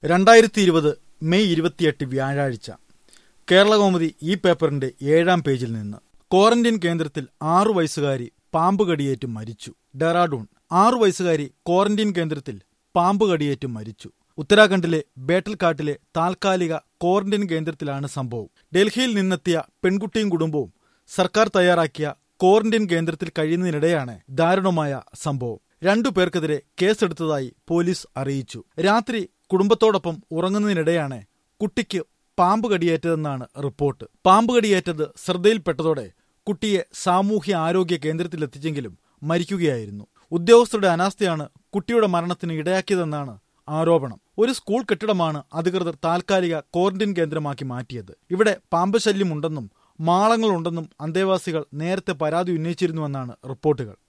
രണ്ടായിരത്തി ഇരുപത് മെയ് ഇരുപത്തിയെട്ട് വ്യാഴാഴ്ച കേരളകൗമുദി ഈ പേപ്പറിന്റെ ഏഴാം പേജിൽ നിന്ന് ക്വാറന്റൈൻ കേന്ദ്രത്തിൽ ആറു വയസ്സുകാരി പാമ്പ് കടിയേറ്റ് മരിച്ചു ഡെറാഡൂൺ ആറു വയസ്സുകാരി ക്വാറന്റൈൻ കേന്ദ്രത്തിൽ പാമ്പ് കടിയേറ്റ് മരിച്ചു ഉത്തരാഖണ്ഡിലെ ബേട്ടൽകാട്ടിലെ താൽക്കാലിക ക്വാറന്റൈൻ കേന്ദ്രത്തിലാണ് സംഭവം ഡൽഹിയിൽ നിന്നെത്തിയ പെൺകുട്ടിയും കുടുംബവും സർക്കാർ തയ്യാറാക്കിയ ക്വാറന്റൈൻ കേന്ദ്രത്തിൽ കഴിയുന്നതിനിടെയാണ് ദാരുണമായ സംഭവം രണ്ടു പേർക്കെതിരെ കേസെടുത്തതായി പോലീസ് അറിയിച്ചു രാത്രി കുടുംബത്തോടൊപ്പം ഉറങ്ങുന്നതിനിടെയാണ് കുട്ടിക്ക് പാമ്പ് കടിയേറ്റതെന്നാണ് റിപ്പോർട്ട് പാമ്പ് കടിയേറ്റത് ശ്രദ്ധയിൽപ്പെട്ടതോടെ കുട്ടിയെ സാമൂഹ്യ ആരോഗ്യ കേന്ദ്രത്തിലെത്തിച്ചെങ്കിലും മരിക്കുകയായിരുന്നു ഉദ്യോഗസ്ഥരുടെ അനാസ്ഥയാണ് കുട്ടിയുടെ മരണത്തിന് ഇടയാക്കിയതെന്നാണ് ആരോപണം ഒരു സ്കൂൾ കെട്ടിടമാണ് അധികൃതർ താൽക്കാലിക ക്വാറന്റൈൻ കേന്ദ്രമാക്കി മാറ്റിയത് ഇവിടെ പാമ്പ് ശല്യമുണ്ടെന്നും മാളങ്ങളുണ്ടെന്നും അന്തേവാസികൾ നേരത്തെ പരാതി ഉന്നയിച്ചിരുന്നുവെന്നാണ് റിപ്പോർട്ടുകൾ